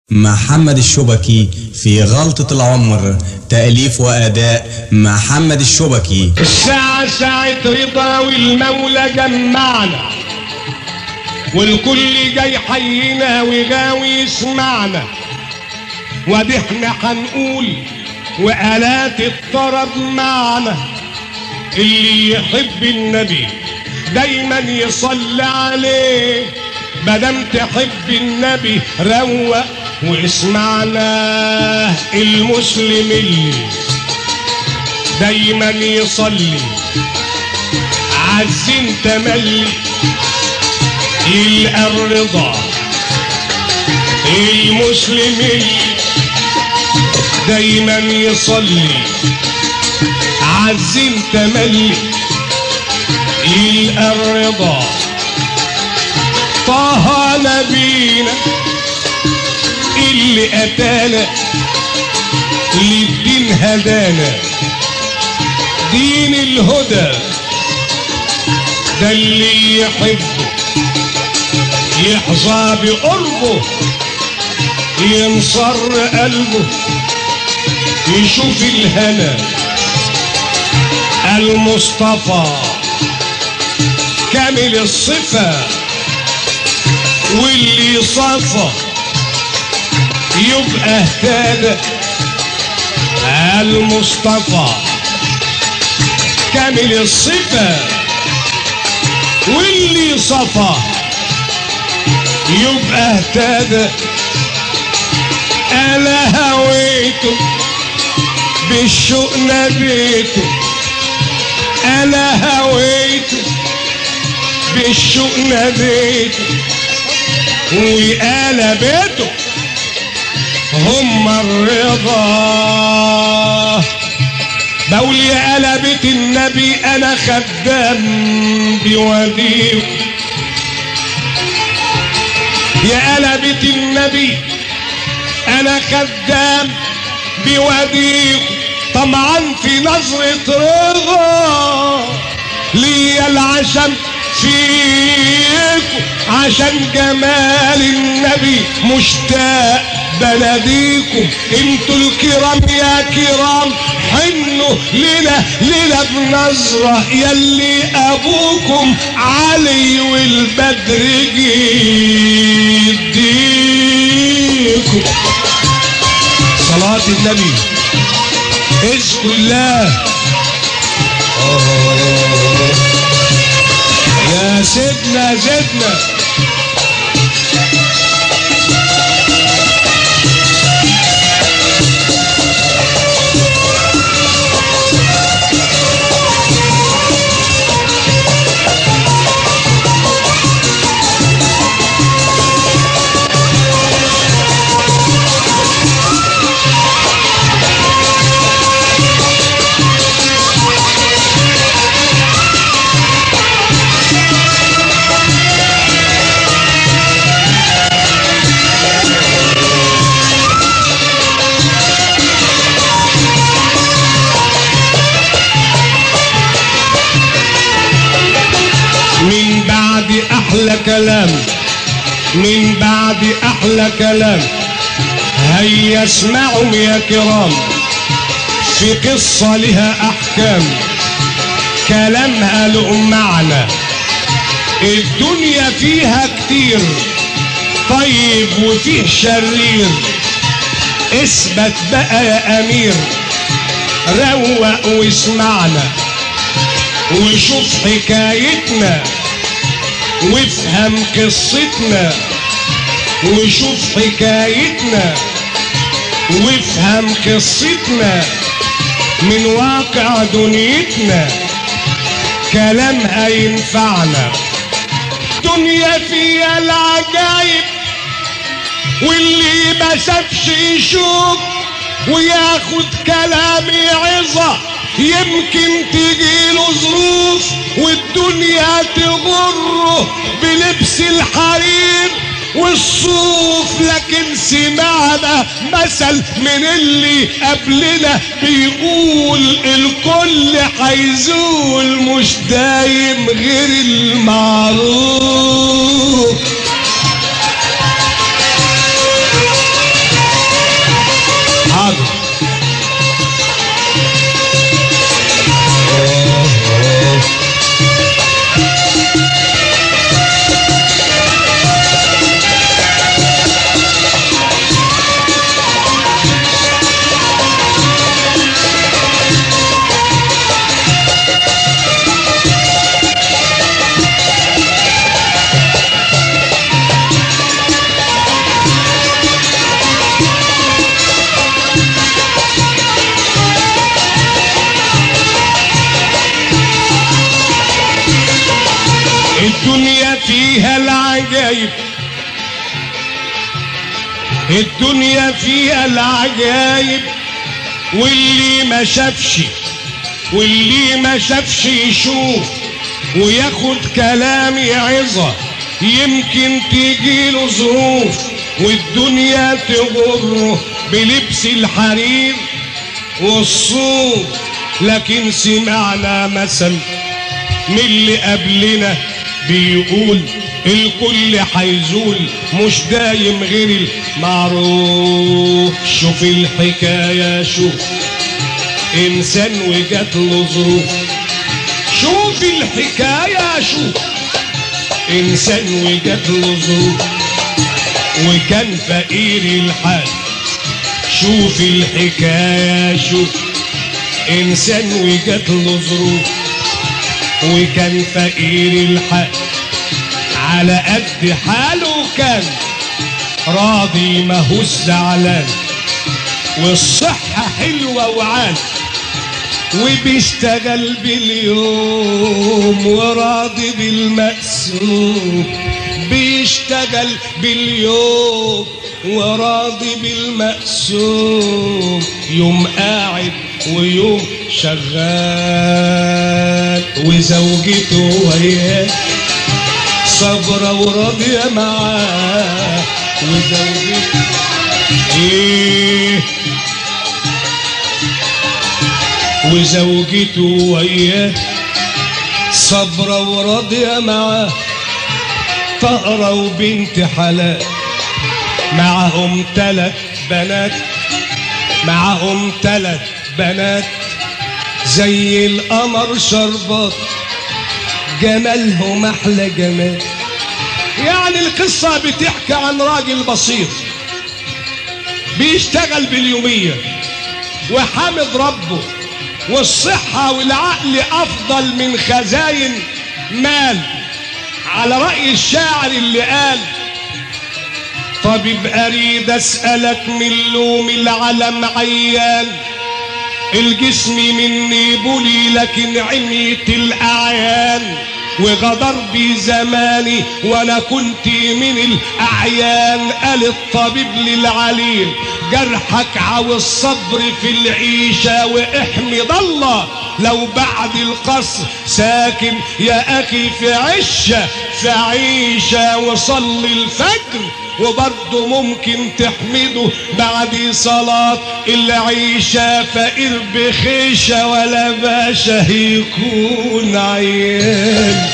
محمد الشبكي في غلطة العمر تأليف وأداء محمد الشبكي الساعة ساعة رضا والمولى جمعنا والكل جاي حينا وغاوي يسمعنا وادي احنا هنقول وآلات الطرب معنا اللي يحب النبي دايما يصلي عليه مادام تحب النبي روق واسمعنا المسلم اللي دايما يصلي عزين تملي يلقى الرضا المسلم اللي دايما يصلي عزين تملي يلقى الرضا طه نبينا اللي اتانا للدين هدانا دين الهدى ده اللي يحبه يحظى بقربه ينصر قلبه يشوف الهنا المصطفى كامل الصفة واللي صفى يبقى اهتدى المصطفى كامل الصفة واللي صفى يبقى اهتدى انا هويته بالشوق ناديته انا هويته بالشوق ناديته وقلبته هم الرضا بقول يا قلبة النبي انا خدام بوديك يا قلبة النبي انا خدام بوديك طمعا في نظرة رضا ليا العشم فيكم عشان جمال النبي مشتاق بلديكم انتوا الكرام يا كرام حنوا ليلة ليلة بنظرة يلي ابوكم علي والبدر جديكم صلاة النبي اذكر الله يا سيدنا زدنا من بعد احلى كلام من بعد احلى كلام هيا اسمعوا يا كرام في قصة لها احكام كلامها له معنى الدنيا فيها كتير طيب وفيه شرير اثبت بقى يا امير روق واسمعنا وشوف حكايتنا وافهم قصتنا وشوف حكايتنا وافهم قصتنا من واقع دنيتنا كلام هينفعنا دنيا فيها العجايب واللي ما شافش يشوف وياخد كلامي عظة يمكن تجيله ظروف والدنيا تغره بلبس الحرير والصوف لكن سمعنا مثل من اللي قبلنا بيقول الكل هيزول مش دايم غير المعروف فيها العجايب الدنيا فيها العجايب واللي ما شافش واللي ما شافش يشوف وياخد كلامي عظة يمكن تجيله ظروف والدنيا تغره بلبس الحرير والصوف لكن سمعنا مثل من اللي قبلنا بيقول الكل حيزول مش دايم غير المعروف شوف الحكاية شوف إنسان وجات له ظروف شوف الحكاية شوف إنسان وجات له ظروف وكان فقير الحال شوف الحكاية شوف إنسان وجات له ظروف وكان فقير الحال على قد حاله كان راضي ماهوش زعلان والصحة حلوة وعال وبيشتغل باليوم وراضي بالمقسوم بيشتغل باليوم وراضي بالمقسوم يوم قاعد ويوم شغال وزوجته وياه صبرة وراضية معاه وزوجته ايه وزوجته وياه صبرة وراضية معاه طهرة وبنت حلال معهم تلات بنات معهم تلات بنات زي القمر شربات جمالهم احلى جمال يعني القصة بتحكي عن راجل بسيط بيشتغل باليومية وحامد ربه والصحة والعقل أفضل من خزاين مال على رأي الشاعر اللي قال طبيب أريد أسألك من لوم العلم عيان الجسم مني بلي لكن عميت الأعيان وغدر بي زماني وانا كنت من الاعيان قال الطبيب للعليل جرحك عاوز صبر في العيشة واحمد الله لو بعد القصر ساكن يا اخي في عشة في عيشة وصلي الفجر وبرضه ممكن تحمده بعد صلاة العيشة فقير بخيشة ولا باشا يكون عيان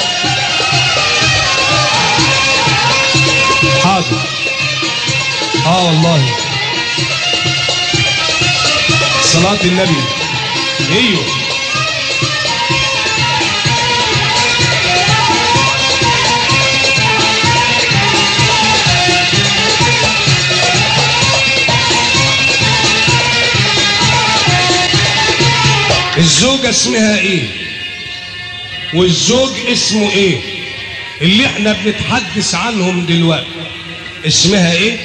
حاضر اه والله صلاة النبي ايوه الزوجة اسمها ايه والزوج اسمه ايه اللي احنا بنتحدث عنهم دلوقتي اسمها ايه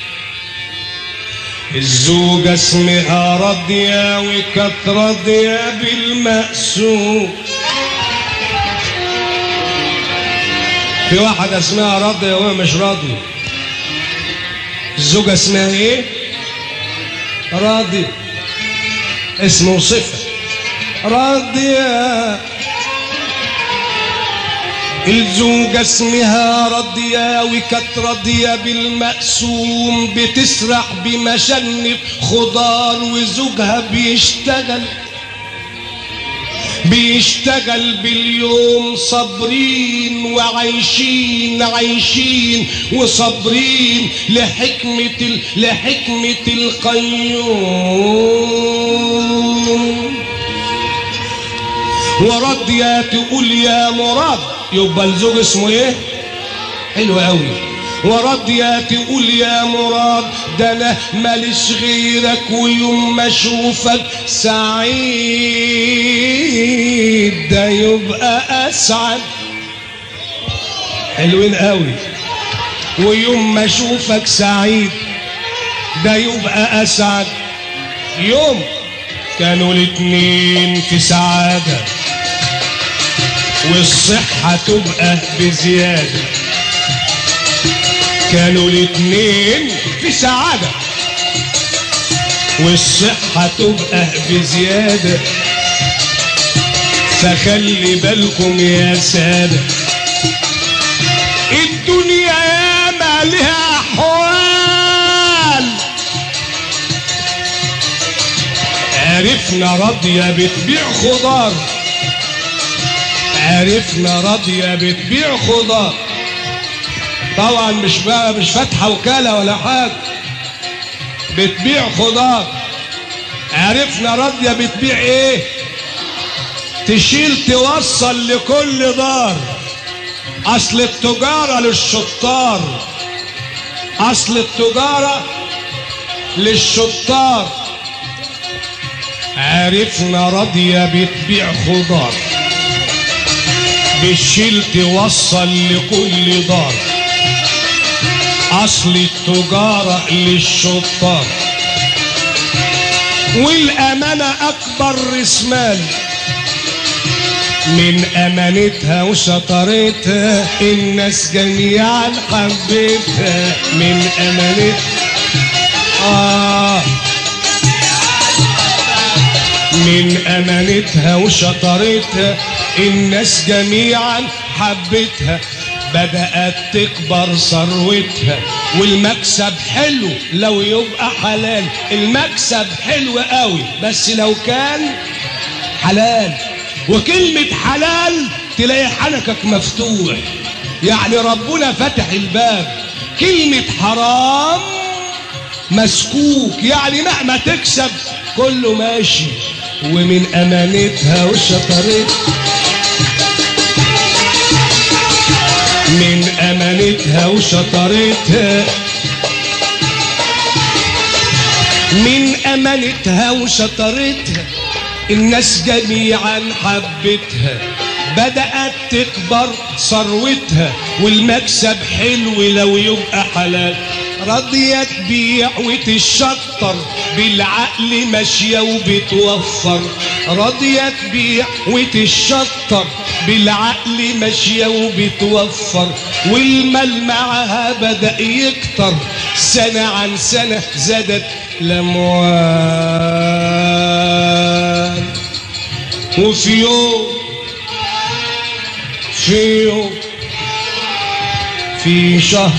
الزوجة اسمها راضية وكانت راضية بالمقسوم في واحدة اسمها راضية وهي مش راضية الزوجة اسمها ايه راضية اسمه صفة راضية الزوجة اسمها راضية وكانت راضية بالمقسوم بتسرح بمشنة خضار وزوجها بيشتغل بيشتغل باليوم صابرين وعايشين عايشين وصابرين لحكمة ال... لحكمة القيوم وراضية تقول يا مراد يبقى الزوج اسمه ايه حلو قوي وراضية تقول يا مراد ده انا ماليش غيرك ويوم ما اشوفك سعيد ده يبقى اسعد حلوين قوي ويوم ما اشوفك سعيد ده يبقى اسعد يوم كانوا الاتنين في سعاده والصحة تبقى بزيادة كانوا الاتنين في سعادة والصحة تبقى بزيادة فخلي بالكم يا سادة الدنيا ياما لها أحوال عرفنا راضية بتبيع خضار عرفنا راضية بتبيع خضار طبعا مش بقى مش فاتحة وكالة ولا حاجة بتبيع خضار عرفنا راضية بتبيع ايه تشيل توصل لكل دار اصل التجارة للشطار اصل التجارة للشطار عرفنا راضية بتبيع خضار بتشيل توصل لكل دار اصل التجارة للشطار والامانة اكبر رسمال من امانتها وشطارتها الناس جميعا حبتها من امانتها آه من امانتها وشطارتها الناس جميعا حبتها بدأت تكبر ثروتها والمكسب حلو لو يبقى حلال المكسب حلو قوي بس لو كان حلال وكلمة حلال تلاقي حنكك مفتوح يعني ربنا فتح الباب كلمة حرام مسكوك يعني مهما تكسب كله ماشي ومن امانتها وشطارتها من امانتها وشطارتها من امانتها وشطارتها الناس جميعا حبتها بدأت تكبر ثروتها والمكسب حلو لو يبقى حلال راضية تبيع وتشطر بالعقل ماشية وبتوفر راضية تبيع وتشطر بالعقل ماشية وبتوفر والمال معها بدأ يكتر سنة عن سنة زادت الأموال وفي يوم في يوم في شهر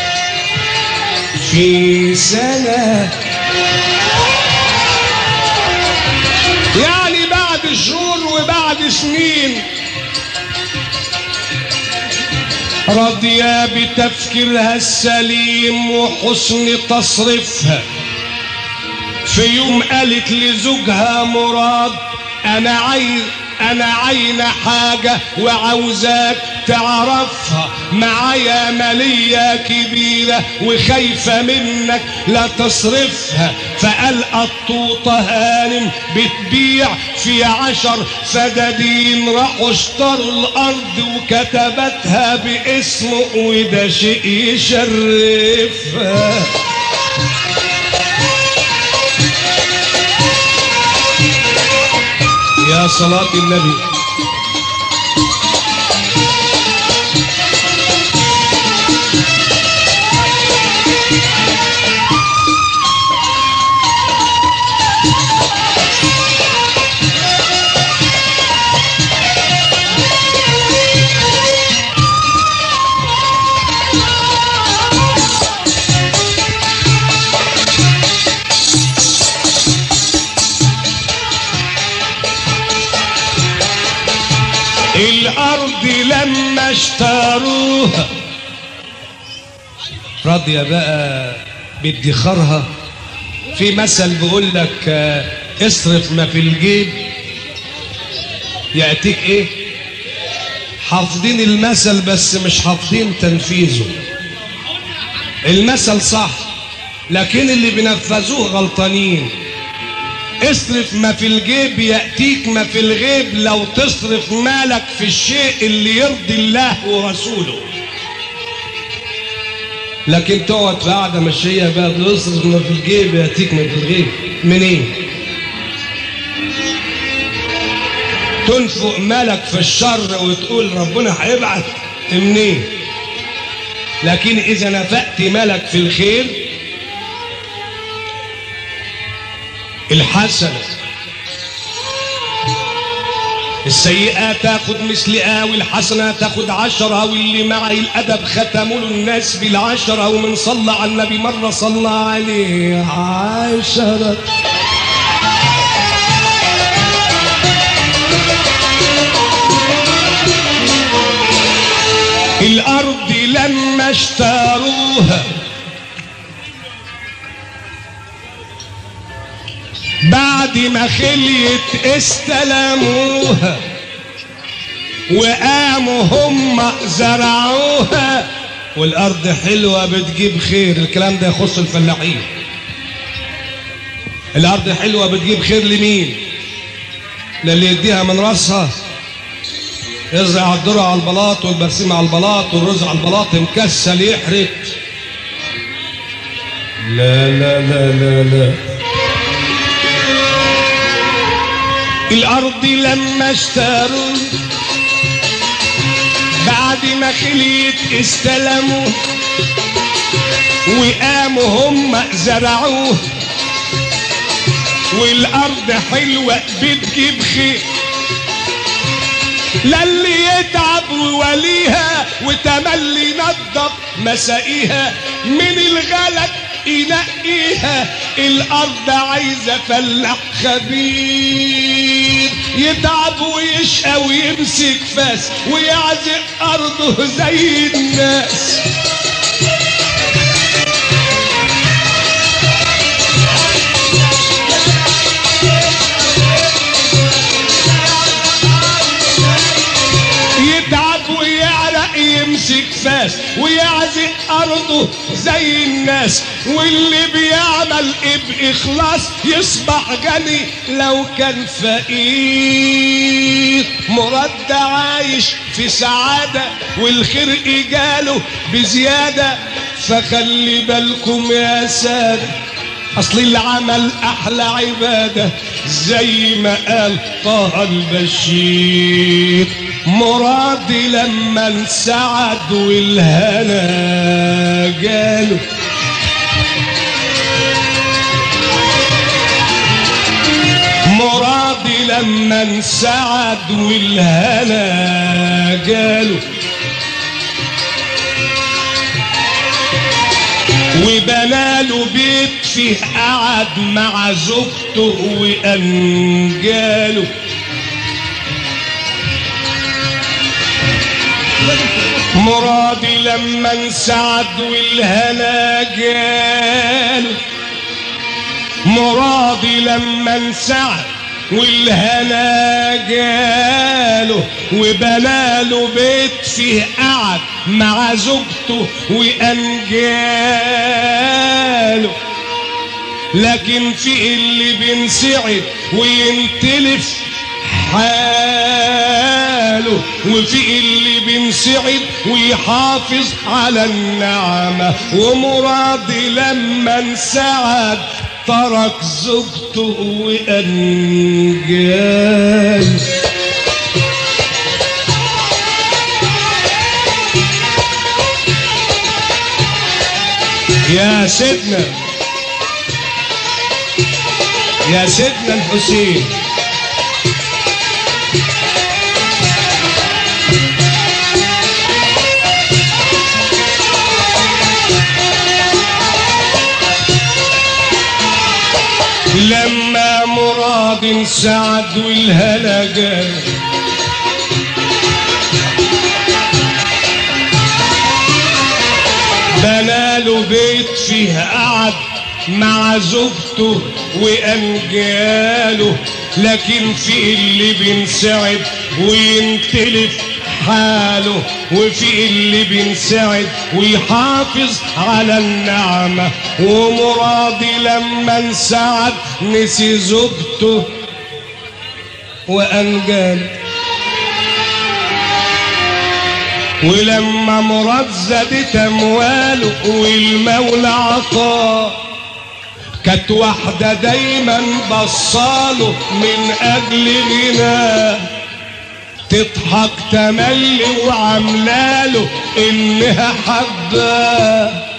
في سنة يعني بعد شهور وبعد سنين راضية بتفكيرها السليم وحسن تصرفها في يوم قالت لزوجها مراد انا عايز انا عاينة حاجة وعاوزاك تعرفها معايا مالية كبيرة وخايفة منك لا تصرفها فقال الطوطة هانم بتبيع في عشر فدادين راحوا اشتروا الارض وكتبتها باسمه وده شيء يشرفها يا صلاة النبي الارض لما اشتروها راضية بقى بادخارها في مثل بيقول لك آه، اصرف ما في الجيب يأتيك ايه حافظين المثل بس مش حافظين تنفيذه المثل صح لكن اللي بينفذوه غلطانين اصرف ما في الجيب يأتيك ما في الغيب لو تصرف مالك في الشيء اللي يرضي الله ورسوله لكن تقعد في قاعدة مشية بقى بتصرف ما في الجيب يأتيك ما في الغيب منين؟ تنفق مالك في الشر وتقول ربنا هيبعت منين؟ لكن إذا نفقت مالك في الخير الحسنة السيئة تاخد مثلها والحسنة تاخد عشرة واللي معي الأدب ختموا له الناس بالعشرة ومن صلى على النبي مرة صلى عليه عشرة الأرض لما اشتروها بعد ما خليت استلموها وقاموا هم زرعوها والأرض حلوة بتجيب خير الكلام ده يخص الفلاحين الأرض حلوة بتجيب خير لمين للي يديها من راسها يزرع الذرة على البلاط والبرسيم على البلاط والرز على البلاط مكسل يحرق لا لا لا لا لا الأرض لما اشتروا بعد ما خليت استلموا وقاموا هم زرعوه والأرض حلوة بتجيب خير للي يتعب ووليها وتملي نضف مسائيها من الغلط ينقيها الارض عايزه فلاح خبير يتعب ويشقى ويمسك فاس ويعزق ارضه زي الناس يتعب ويعرق يمسك فاس ويعزق ارضه زي الناس واللي بيعمل بإخلاص يصبح غني لو كان فقير مرد عايش في سعادة والخير إجاله بزيادة فخلي بالكم يا سادة أصل العمل أحلى عبادة زي ما قال طه البشير مرادي لما انسعد والهنا جاله مرادي لما انسعد والهنا جاله وبناله بيت فيه قعد مع زوجته وأنجاله مرادي لما انسعد والهنا جاله مرادي لما انسعد والهنا جاله وبناله بيت فيه قعد مع زوجته وأنجاله لكن في اللي بينسعد وينتلف حاله وفي اللي بينسعد ويحافظ على النعمة ومراضي لما انسعد ترك زوجته وأنجال يا سيدنا يا سيدنا الحسين لما مراد انسعد والهلا جال بناله بيت فيه قعد مع زوجته وأنجاله لكن في اللي بينسعد وينتلف حاله وفي اللي بينسعد ويحافظ على النعمة ومراضي لما انسعد نسي زوجته وأنجاله ولما مراد زادت امواله والمولى عطاه كانت واحدة دايما بصاله من أجل غناه تضحك تملي وعملاله انها حباه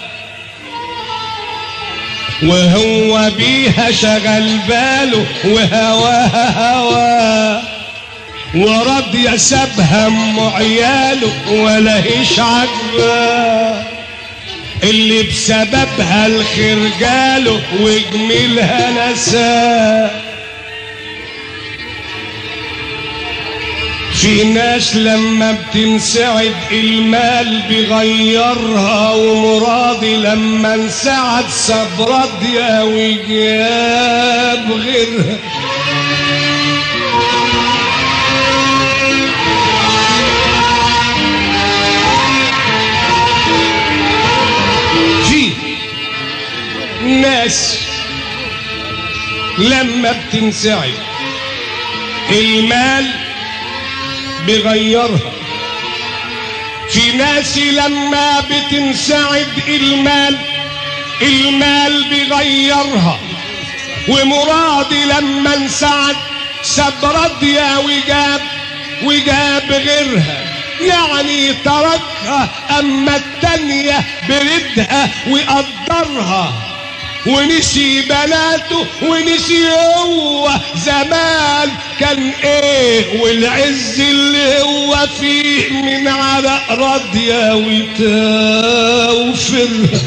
وهو بيها شغل باله وهواها هواه وراضية سابها ام عياله ولا هيش عجباه اللي بسببها الخير جاله وجميلها نساه في ناس لما بتنسعد المال بيغيرها ومراضي لما انسعد ساب راضية وجاب غيرها في ناس لما بتنسعد المال بغيرها في ناس لما بتنسعد المال المال بغيرها ومرادي لما انسعد ساب راضية وجاب وجاب غيرها يعني تركها اما التانية بردها وقدرها ونسي بناته ونسي هو زمان كان ايه والعز اللي هو فيه من عرق راضية وتوفر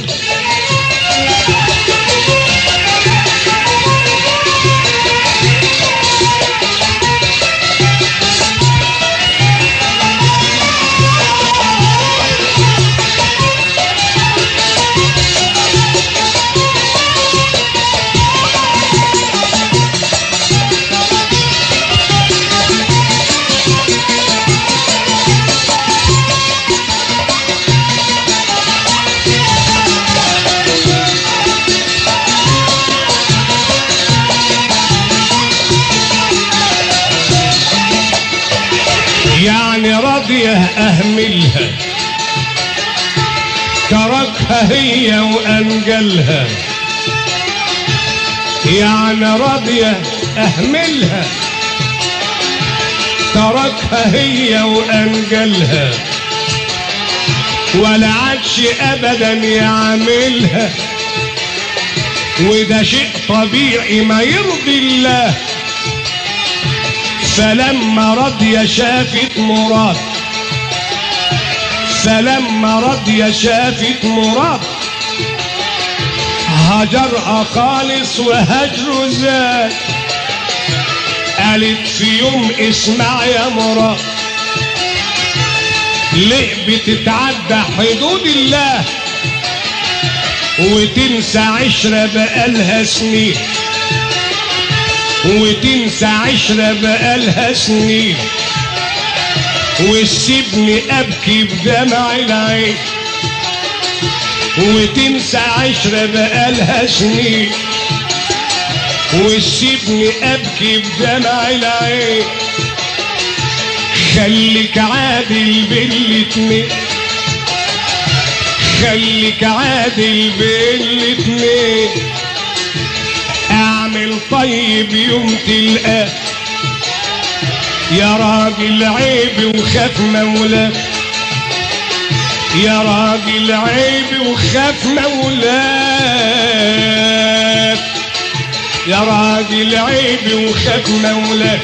يعني راضية أهملها تركها هي وأنجلها يعني راضية أهملها تركها هي وأنجلها ولا عادش أبدا يعملها وده شيء طبيعي ما يرضي الله فلما رضي شافت مراد فلما رضي شافت مراد هجرها خالص وهجر زاد قالت في يوم اسمع يا مراد ليه بتتعدى حدود الله وتنسى عشرة بقالها سنين وتنسى عشرة بقالها سنين وتسيبني ابكي بدمع العين وتنسى عشرة بقالها سنين وتسيبني ابكي بدمع العين خليك عادل بالاتنين خليك عادل بالاتنين اعمل طيب يوم تلقاه يا راجل عيب وخاف مولاك يا راجل عيب وخاف مولاك يا راجل عيب وخاف مولاك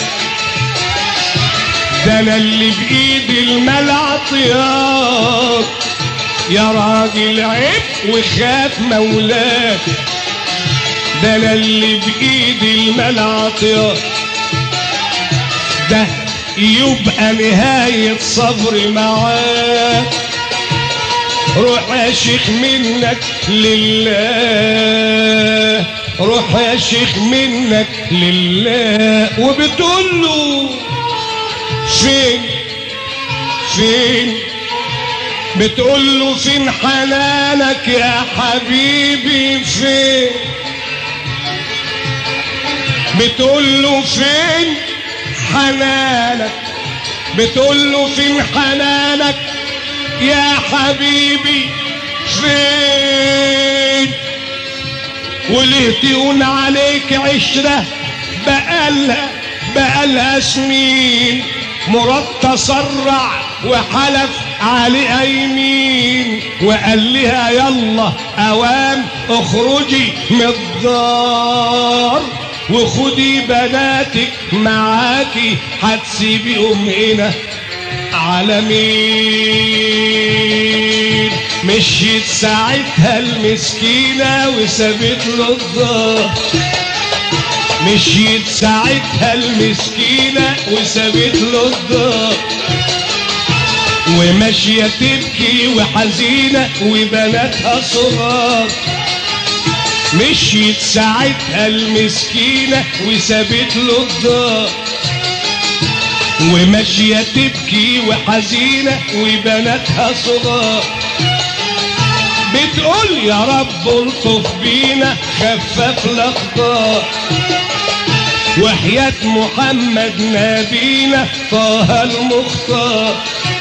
ده انا اللي بايدي المال عطياك يا راجل عيب وخاف مولاك ده انا اللي بايدي المال عطياك ده يبقى نهاية صبري معاك روح يا شيخ منك لله روح يا شيخ منك لله وبتقول له فين فين بتقول له فين حنانك يا حبيبي فين بتقول له فين حنانك بتقول له فين حنانك يا حبيبي فين وليه تهون عليك عشرة بقالها بقالها سنين مراد تسرع وحلف عليها يمين وقال لها يلا اوام اخرجي من الدار وخدي بناتك معاكي هتسيبيهم هنا على مين مشيت ساعتها المسكينة وسابت له الدار مشيت ساعتها المسكينة وسابت له الدار وماشية تبكي وحزينة وبناتها صغار مشيت ساعتها المسكينة وسابت له الدار وماشية تبكي وحزينة وبناتها صغار بتقول يا رب الطف بينا خفف الاخطار وحياة محمد نبينا طه المختار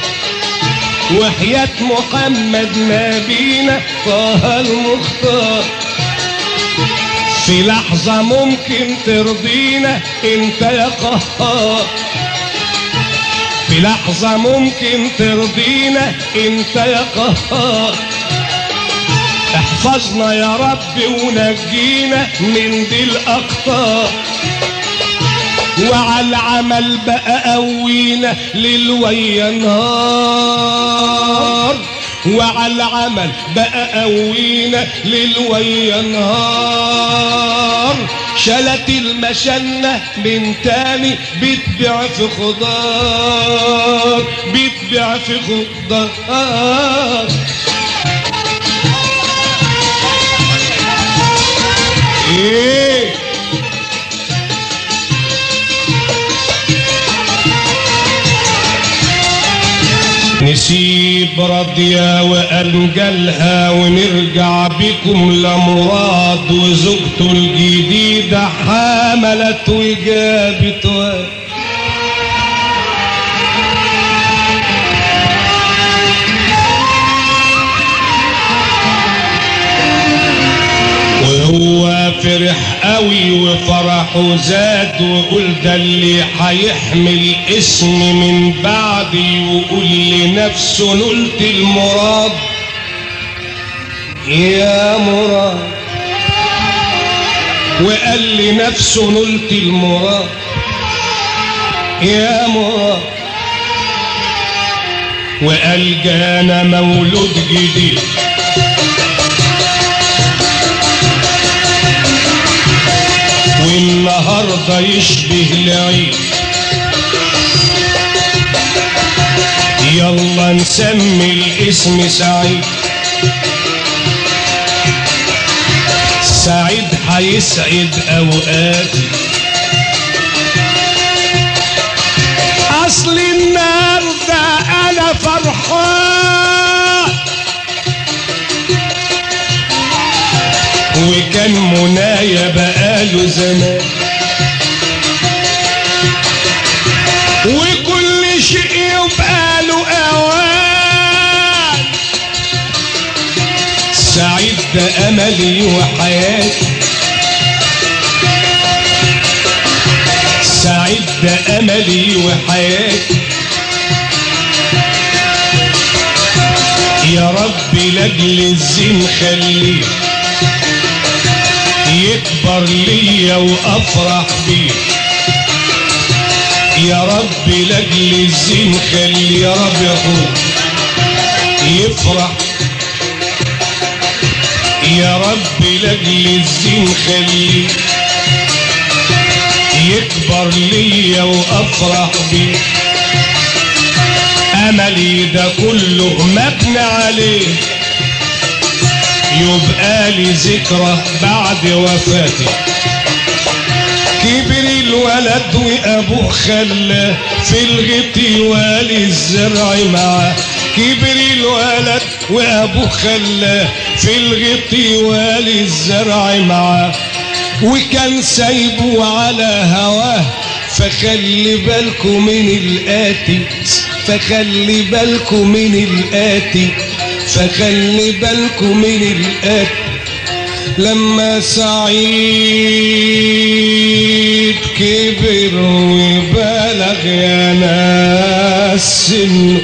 وحياة محمد نبينا طه المختار في لحظة ممكن ترضينا انت يا قهار في لحظة ممكن ترضينا انت يا قهار احفظنا يا رب ونجينا من دي الاخطار وعلى العمل بقى قوينا ليل ويا نهار وعلى العمل بقى قوينا ليل ويا نهار شلت المشنة من تاني بتبيع في خضار بتبيع في خضار ايه نسيب راضية وأنجلها ونرجع بكم لمراد وزوجته الجديدة حملت وجابت واد وهو فرح قوي وفرحه زاد وقول ده اللي هيحمل اسم من بعدي وقول لنفسه نلت المراد يا مراد وقال لنفسه نلت المراد يا مراد وقال جانا مولود جديد والنهارده يشبه العيد يلا نسمي الاسم سعيد سعيد هيسعد اوقاتي اصل النهارده انا فرحان وكان منايا بقاله زمان وكل شيء يبقى له اوان سعيد ده املي وحياتي سعيد ده املي وحياتي يا رب لاجل الزين خليه يكبر ليا وافرح بيه يا رب لاجل الزين خلي يا رب يقول يفرح يا رب لاجل الزين خلي يكبر ليا وافرح بيه املي ده كله مبني عليه يبقى لي ذكرى بعد وفاتي كبر الولد وابوه خلاه في الغيط والي الزرع معاه كبر الولد وابوه خلاه في الغيط والي الزرع معاه وكان سايبه على هواه فخلي بالكم من الآتي فخلي بالكم من الآتي فخلي بالكم من الآتي لما سعيد كبر وبلغ يا ناس السن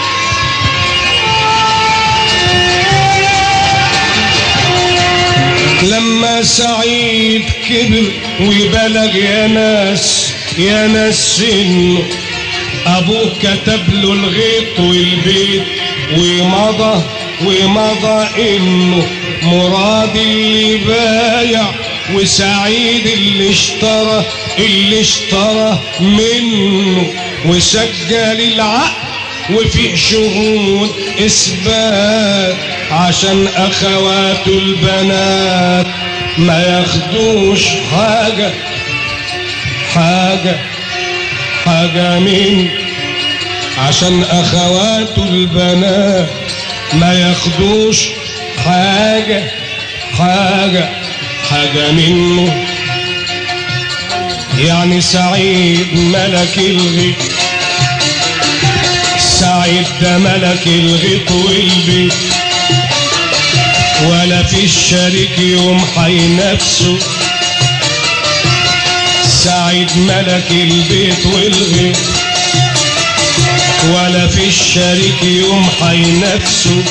لما سعيد كبر وبلغ يا ناس يا ناس سنه ابوه كتب له الغيط والبيت ومضى ومضى انه مراد اللي بايع وسعيد اللي اشترى اللي اشترى منه وسجل العقد وفي شهود اثبات عشان اخواته البنات ما ياخدوش حاجه حاجه حاجه من عشان اخواته البنات ما ياخدوش حاجه حاجه حاجه منه يعني سعيد ملك الغيب سعيد ده ملك الغيط والبيت ولا في الشريك يوم حينافسه سعيد ملك البيت والغيط ولا في الشريك يوم حينافسه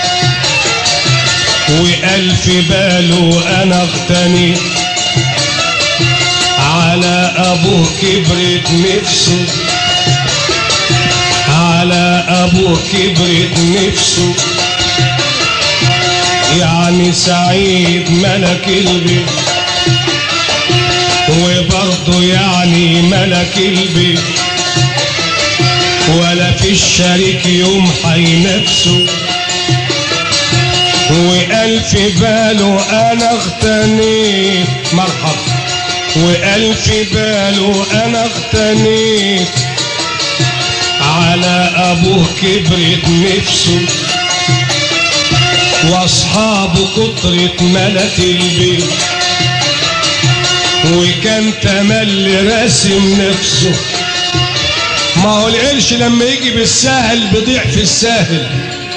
وقال في باله انا اغتني على ابوه كبرت نفسه على ابوه كبرت نفسه يعني سعيد ملك البيت وبرضه يعني ملك البيت ولا في الشريك يوم حينافسه وقال في باله انا اغتنيت مرحبا وقال في باله انا اغتنيت على ابوه كبرت نفسه واصحابه كترت ملت البيت وكان تملي راسم نفسه ما هو القرش لما يجي بالساهل بيضيع في الساهل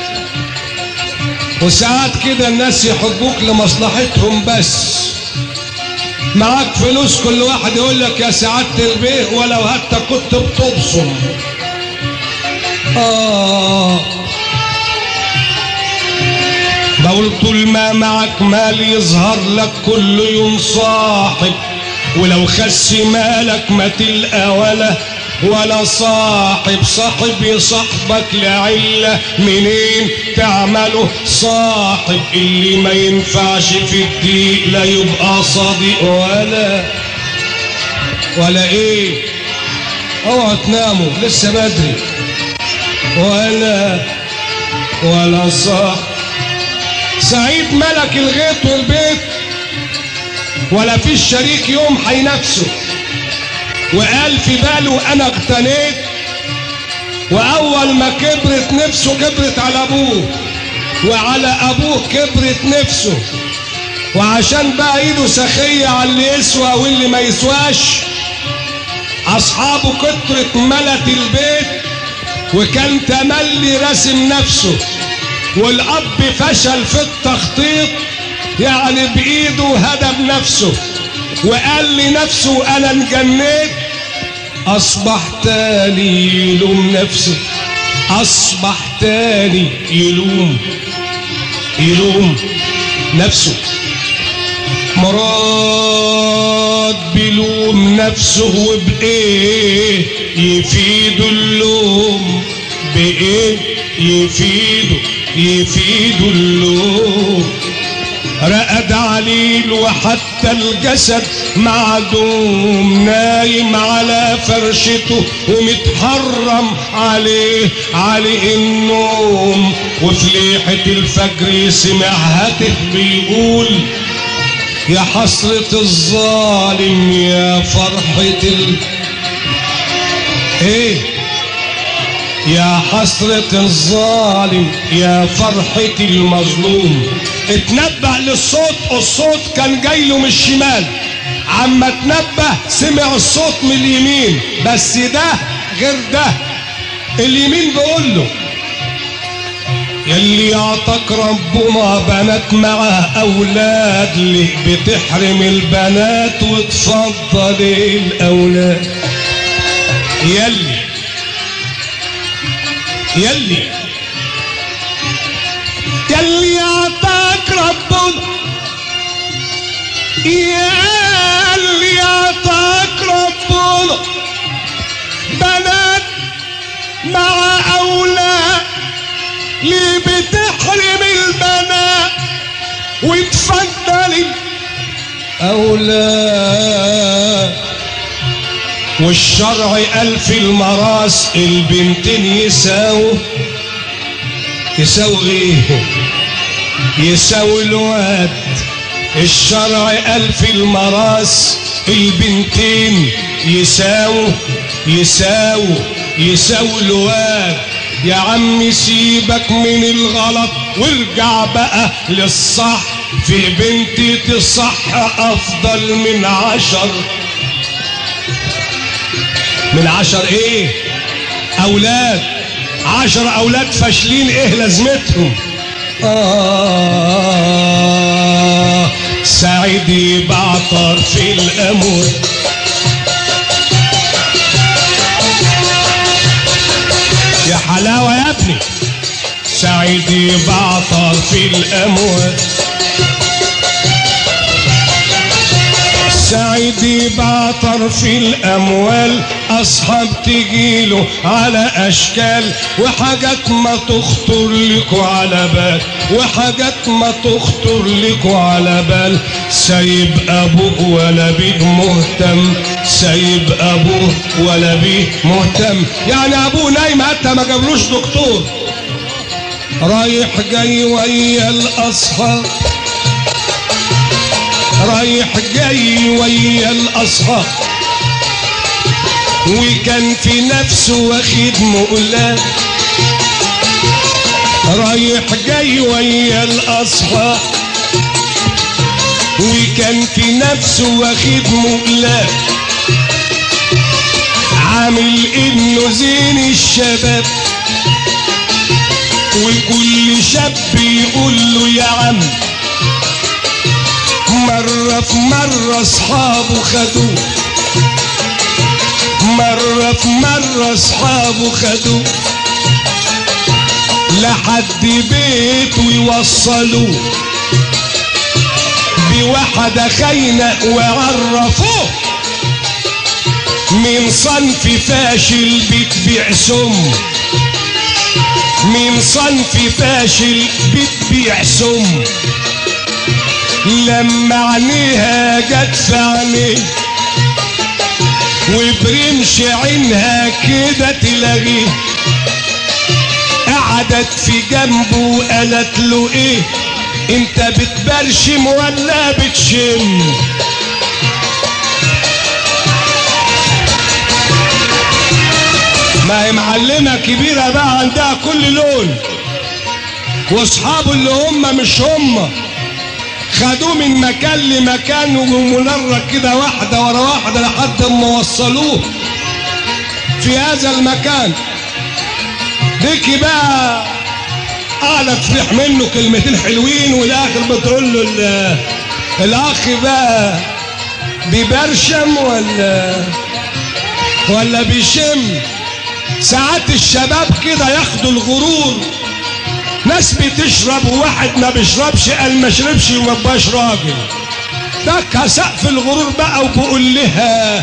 وساعات كده الناس يحبوك لمصلحتهم بس معاك فلوس كل واحد يقول لك يا سعادة البيه ولو حتى كنت بتبصم آه بقول طول ما معك مال يظهر لك كل يوم صاحب ولو خس مالك ما تلقى ولا ولا صاحب صاحب يصاحبك لعلة منين تعمله صاحب اللي ما ينفعش في الدين لا يبقى صديق ولا ولا ايه اوعوا تناموا لسه بدري ولا ولا صاحب سعيد ملك الغيط والبيت ولا في الشريك يوم حينافسه وقال في باله انا اغتنيت واول ما كبرت نفسه كبرت على ابوه وعلى ابوه كبرت نفسه وعشان بقى ايده سخية على اللي يسوى واللي ما يسواش اصحابه كترت ملت البيت وكان تملي راسم نفسه والاب فشل في التخطيط يعني بايده هدم نفسه وقال لنفسه انا انجنيت اصبح تاني يلوم نفسه اصبح تاني يلوم يلوم نفسه مراد بيلوم نفسه وبايه يفيده اللوم بايه يفيده يفيده اللوم رقد عليل وحتى الجسد معدوم نايم على فرشته ومتحرم عليه عليه النوم وفي ليحة الفجر سمع هاتف بيقول يا حسرة الظالم يا فرحة ال... ايه يا حسرة الظالم يا فرحة المظلوم اتنبه للصوت الصوت كان جاي له من الشمال عما اتنبه سمع الصوت من اليمين بس ده غير ده اليمين بيقول له يلي يعطك ربنا بنات معاه اولاد ليه بتحرم البنات وتفضل الاولاد يلي يلي يلي اعطاك ربنا يلي اعطاك ربنا بنات مع اولاد ليه بتحرم البنات وتفضل اولاد والشرع قال في المراس البنتين يساووا يساوي ايه يساوي الواد الشرع قال في المراس البنتين يساووا يساووا يساوي الواد يا عم سيبك من الغلط وارجع بقى للصح في بنتي تصح افضل من عشر من عشر ايه اولاد عشر اولاد فاشلين ايه لازمتهم آه سعيدي بعطر في الأمور يا حلاوة يا ابني سعيدي بعطر في الأمور سعيدي بعطر في الأموال أصحاب تجيله على أشكال وحاجات ما تخطر لكوا على بال وحاجات ما تخطر لكوا على بال سايب أبوه ولا بيه مهتم سايب أبوه ولا بيه مهتم يعني أبوه نايم حتى ما جابلوش دكتور رايح جاي ويا الأصحاب رايح جاي ويا الاصحاب وكان في نفسه واخد مقلاه رايح جاي ويا الاصحاب وكان في نفسه واخد مقلاه عامل انه زين الشباب وكل شاب يقول له يا عم مرة في مرة اصحابه خدوه مرة في مرة اصحابه خدوه لحد بيته يوصلوه بواحدة خاينة وعرفوه من صنف فاشل بتبيع سم من صنف فاشل بتبيع سم لما عينيها جت في عينيه وبرمش عينها كده تلاقيه قعدت في جنبه وقالت له ايه انت بتبرشم ولا بتشم ما هي معلمة كبيرة بقى عندها كل لون واصحابه اللي هم مش هم خدوه من مكان لمكان ومنرك كده واحدة ورا واحدة لحد ما وصلوه في هذا المكان ديكي بقى قاعدة تفرح منه كلمتين حلوين والاخر بتقول له ال- الاخ بقى بيبرشم ولا ولا بيشم ساعات الشباب كده ياخدوا الغرور ناس بتشرب وواحد ما بيشربش قال ما شربش وما بقاش راجل ده سقف الغرور بقى وبقول لها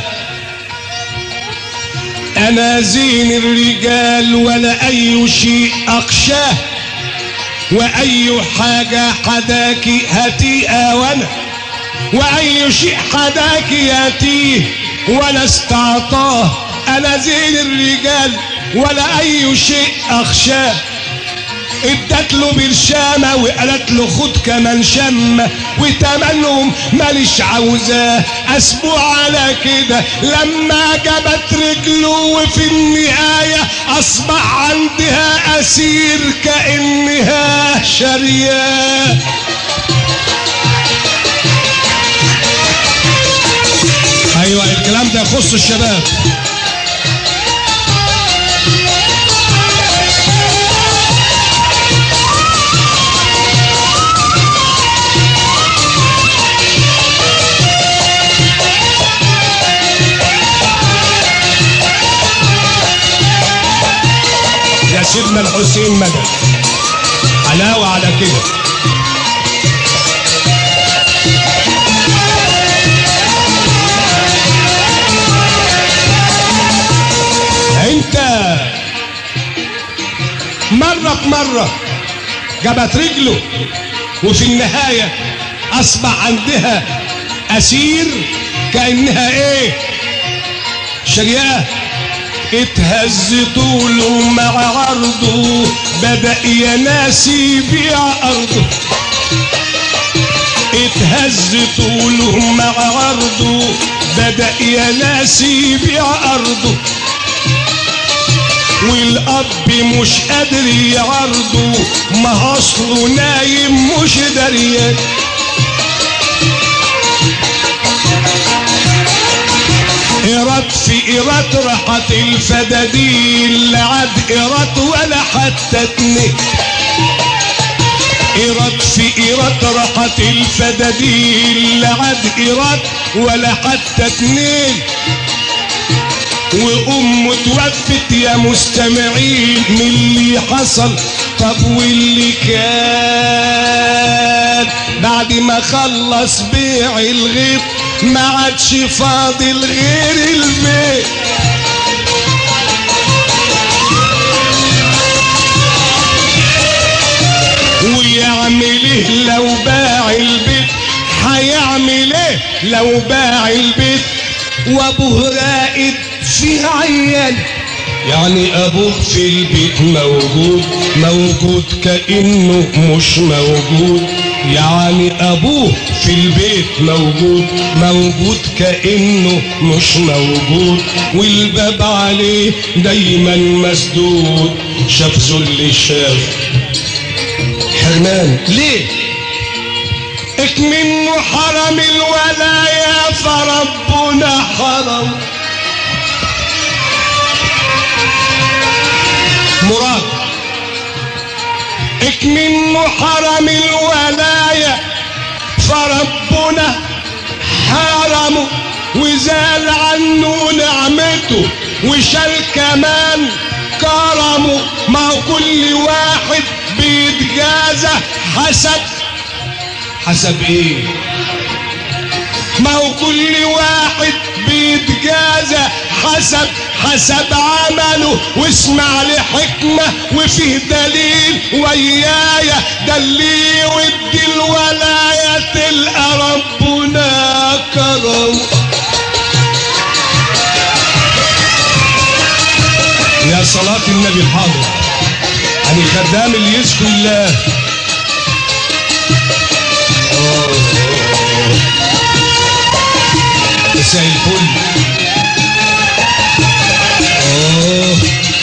انا زين الرجال ولا اي شيء اخشاه واي حاجة حداكي هاتيها وانا واي شيء حداكي هاتيه ولا استعطاه انا زين الرجال ولا اي شيء اخشاه ادت له برشامة وقالت له خد كمان شمة وتمنهم ماليش عاوزاه اسبوع على كده لما جابت رجله وفي النهاية اصبح عندها اسير كانها شرياه ايوه الكلام ده يخص الشباب يا سيدنا سيدنا الحسين مدد علاوة على كده انت مرة بمرة جابت رجله وفي النهاية أصبح عندها أسير كأنها إيه شرياه اتهز طوله مع عرضه بدأ يا ناس يبيع أرضه اتهز طوله مع عرضه بدأ يا ناس يبيع أرضه والأب مش قادر يعرضه ما أصله نايم مش دريان إيراد في إيراد راحت الفدادين لا عاد إيراد ولا حتى اتنين إيراد في إيراد راحت الفدادين لا عاد إيراد ولا حتى اتنين وأمه توفت يا مستمعين من اللي حصل طب واللي كان بعد ما خلص بيع الغيط ما عادش فاضل غير البيت ويعمل ايه لو باع البيت هيعمل ايه لو باع البيت وابوه راقد في عيال يعني ابوه في البيت موجود موجود كانه مش موجود يعني ابوه في البيت موجود موجود كانه مش موجود والباب عليه دايما مسدود شاف ذل شاف حرمان ليه اكمنه حرم الولايا فربنا حرم مراد اكمنه حرم الولاية فربنا حرمه وزال عنه نعمته وشال كمان كرمه ما هو كل واحد بيتجازى حسب حسب ايه ما هو كل واحد بيتجازى حسب حسب عمله واسمع لحكمة وفيه دليل ويايا ده اللي يودي الولاية تلقى ربنا كرم يا صلاة النبي الحاضر يعني خدام اللي يذكر الله مساء الفل أوه.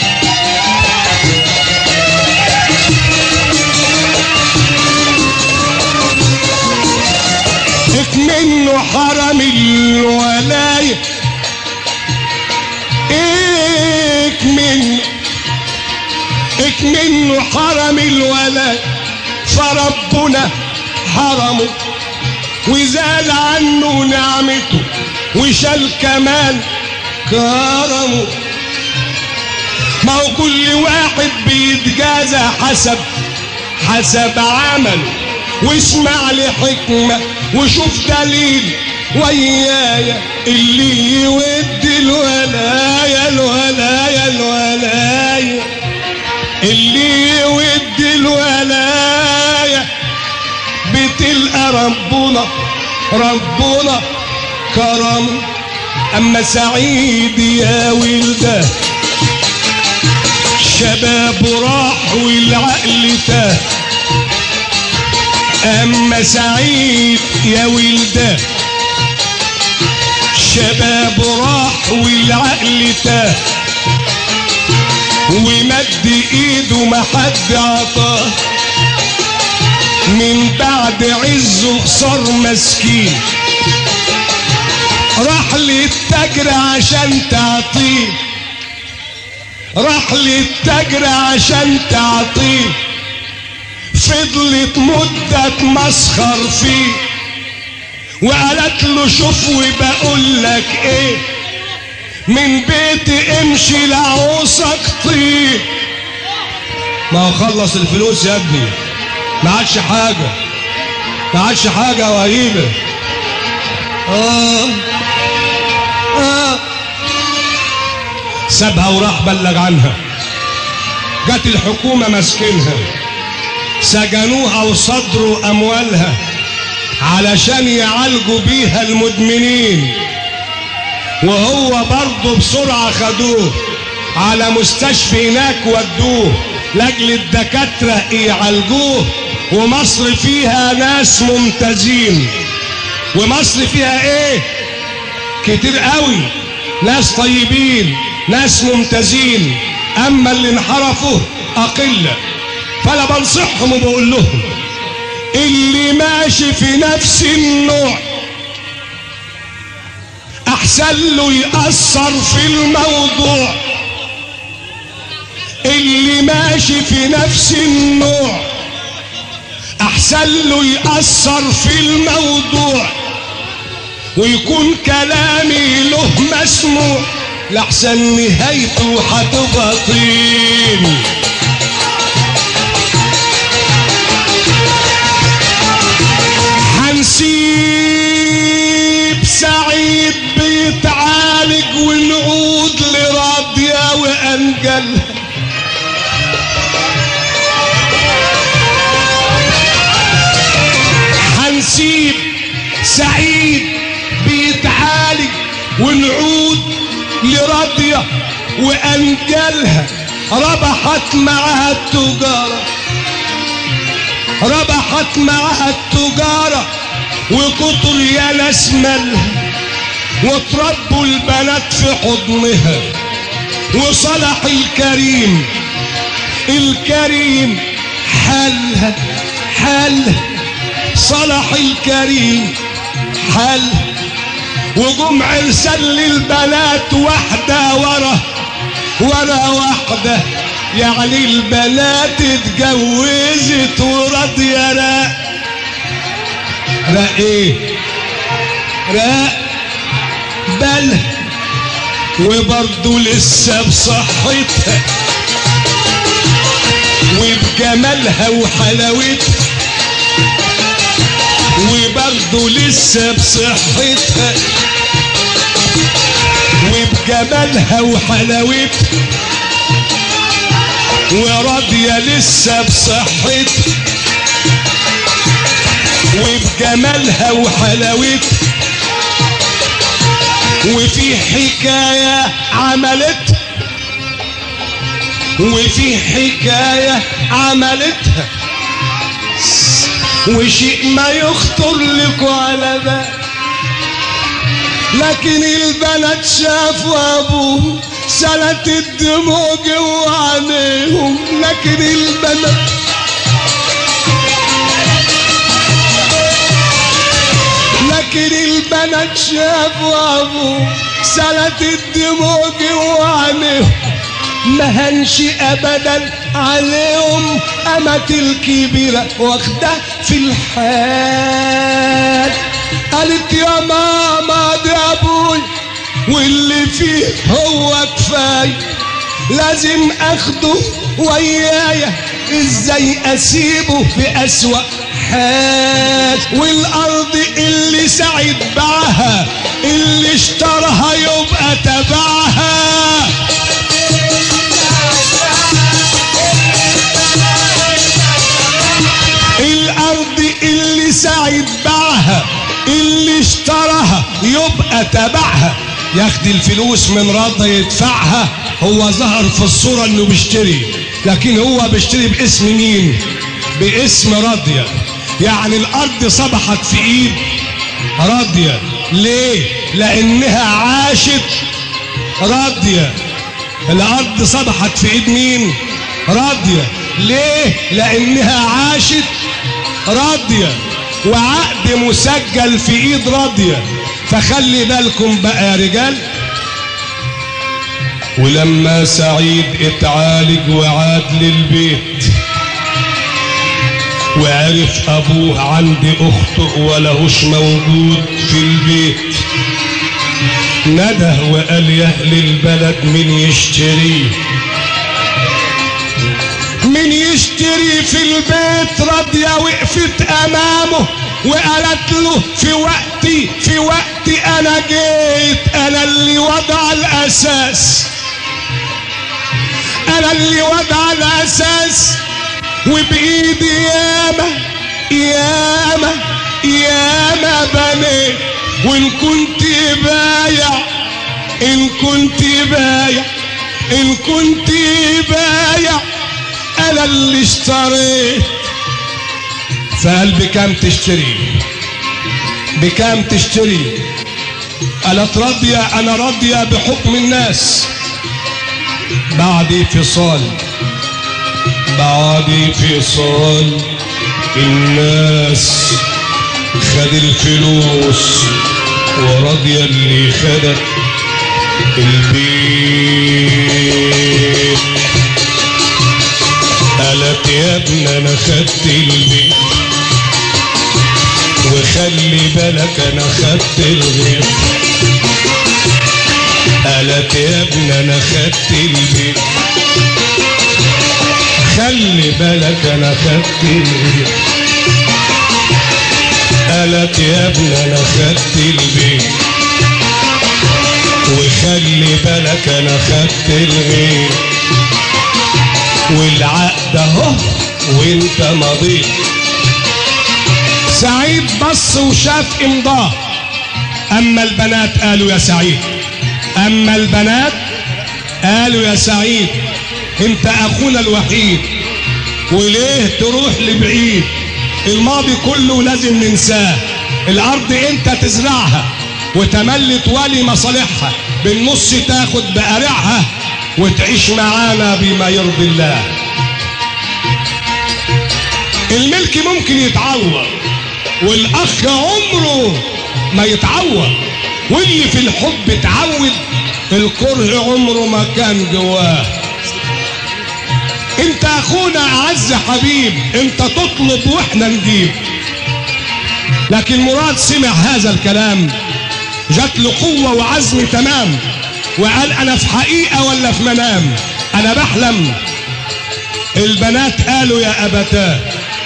اكمنه حرم الولاية اكمنه اكمنه حرم الولاية فربنا حرمه وزال عنه نعمته وشال كمان كرمه ما هو كل واحد بيتجازى حسب حسب عمله واسمع لحكمة وشوف دليل ويايا اللي يودي الولايا الولايا الولايا اللي يودي الولايا بتلقى ربنا ربنا كرم اما سعيد يا ولده شباب راح والعقل تاه اما سعيد يا ولده شباب راح والعقل تاه ومد ايده ما حد عطاه من بعد عزه صار مسكين راح للتاجر عشان تعطيه راح للتاجر عشان تعطيه فضلت مدة تمسخر فيه وقالت له شوف وبقول لك ايه من بيتي امشي لعوصك طير ما هو خلص الفلوس يا ابني ما عادش حاجة ما عادش حاجة وهيبة آه آه سابها وراح بلغ عنها جت الحكومة مسكنها سجنوها وصدروا أموالها علشان يعالجوا بيها المدمنين وهو برضه بسرعة خدوه على مستشفى هناك ودوه لاجل الدكاترة يعالجوه ومصر فيها ناس ممتازين ومصر فيها ايه كتير قوي ناس طيبين ناس ممتازين اما اللي انحرفوا اقلة فانا بنصحهم وبقول لهم اللي ماشي في نفس النوع احسن له يأثر في الموضوع اللي ماشي في نفس النوع احسن له يأثر في الموضوع ويكون كلامي له مسموع لحسن نهايته هتبقى طين هنسيب سعيد بيتعالج ونعود لراضية وأنجل هنسيب سعيد بيتعالج ونعود لراضية وأنجلها ربحت معها التجارة ربحت معها التجارة وكتر يا ناس مالها وتربوا البنات في حضنها وصلح الكريم الكريم حالها حالها صلح الكريم حالها وجم عرسان للبنات واحدة ورا ورا واحدة يعني البنات اتجوزت وراضية راق راق ايه راق بل وبرضه لسه بصحتها وبجمالها وحلاوتها وبرضه لسه بصحتها وبجمالها وحلاوتها وراضية لسه بصحتها وبجمالها وحلاوتها وفي حكاية عملتها وفي حكاية عملتها وشيء ما يخطر لكم على بال لكن البنات شافوا ابوه سلت الدموع جوا عينيهم لكن البنات لكن البنات شافوا ابوه سلت الدموع جوا عينيهم ما هنش ابدا عليهم امت الكبيره واخده في الحال قالت يا ماما ده ابوي واللي فيه هو كفايه لازم اخده ويايا ازاي اسيبه في اسوأ حال والارض اللي سعد باعها اللي اشتراها يبقى تبعها الارض اللي سعد باعها اللي اشتراها يبقى تبعها ياخد الفلوس من راضي يدفعها هو ظهر في الصورة انه بيشتري لكن هو بيشتري باسم مين باسم راضية يعني الارض صبحت في ايد راضية ليه لانها عاشت راضية الارض صبحت في ايد مين راضية ليه لانها عاشت راضية وعقد مسجل في ايد راضية فخلي بالكم بقى يا رجال ولما سعيد اتعالج وعاد للبيت وعرف ابوه عند اخته ولهوش موجود في البيت نده وقال يا اهل البلد من يشتريه من يشتري في البيت راضية وقفت امامه وقالت له في وقتي في وقتي انا جيت انا اللي وضع الاساس انا اللي وضع الاساس وبايدي ياما ياما ياما بنيت وان كنت بايع ان كنت بايع ان كنت بايع انا اللي اشتريت فقال بكام تشتري بكام تشتري قالت راضية انا راضية بحكم الناس بعد فصال بعد فصال الناس خد الفلوس وراضية اللي خدت البيت قالت يا ابن انا خدت البيت وخلي بالك انا خدت الغير قالت يا ابن انا خدت البيت خلي بالك انا خدت الغير قالت يا ابن انا خدت البيت وخلي بالك انا خدت الغير والعقد اهو وانت مضيت سعيد بص وشاف امضاه اما البنات قالوا يا سعيد اما البنات قالوا يا سعيد انت اخونا الوحيد وليه تروح لبعيد الماضي كله لازم ننساه الارض انت تزرعها وتملي تولي مصالحها بالنص تاخد بقارعها وتعيش معانا بما يرضي الله الملك ممكن يتعوض والاخ عمره ما يتعوض واللي في الحب اتعود الكره عمره ما كان جواه انت اخونا اعز حبيب انت تطلب واحنا نجيب لكن مراد سمع هذا الكلام جات له قوه وعزم تمام وقال انا في حقيقه ولا في منام انا بحلم البنات قالوا يا ابتاه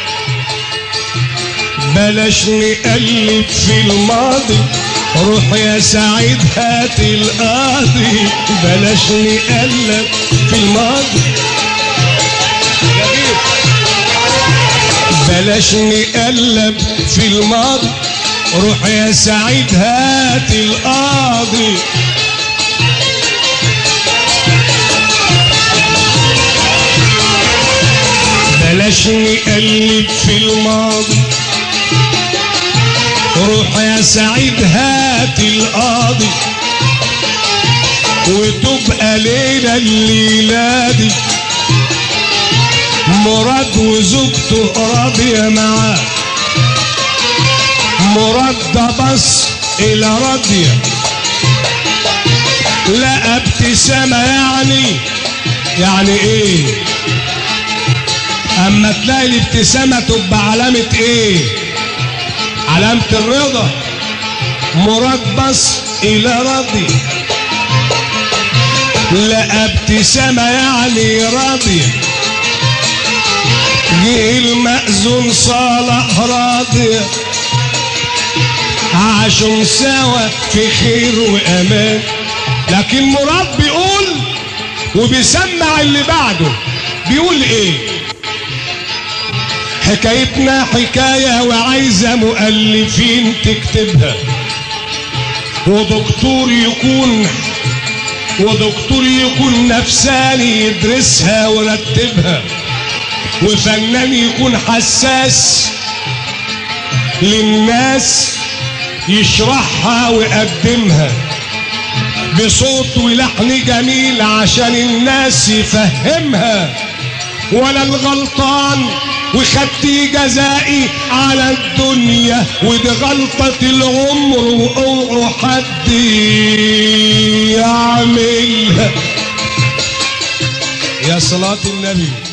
بلاش نقلب في الماضي روح يا سعيد هات القاضي بلاش نقلب في الماضي بلاش نقلب في الماضي روح يا سعيد هات القاضي بلاش نقلب في الماضي روح يا سعيد هات القاضي وتبقى ليلة الليلة دي مراد وزوجته راضية معاه مراد ده بص إلى راضية لا ابتسامة يعني يعني ايه اما تلاقي الابتسامة تبقى علامة ايه علامة الرضا مراد بص الى راضي لا ابتسامة يعني راضية جه المأذون صالح راضية عاشوا سوا في خير وامان لكن مراد بيقول وبيسمع اللي بعده بيقول ايه حكايتنا حكاية وعايزة مؤلفين تكتبها ودكتور يكون ودكتور يكون نفساني يدرسها ويرتبها وفنان يكون حساس للناس يشرحها ويقدمها بصوت ولحن جميل عشان الناس يفهمها ولا الغلطان وخدت جزائي على الدنيا ودي غلطة العمر واوعوا حد يعملها يا صلاة النبي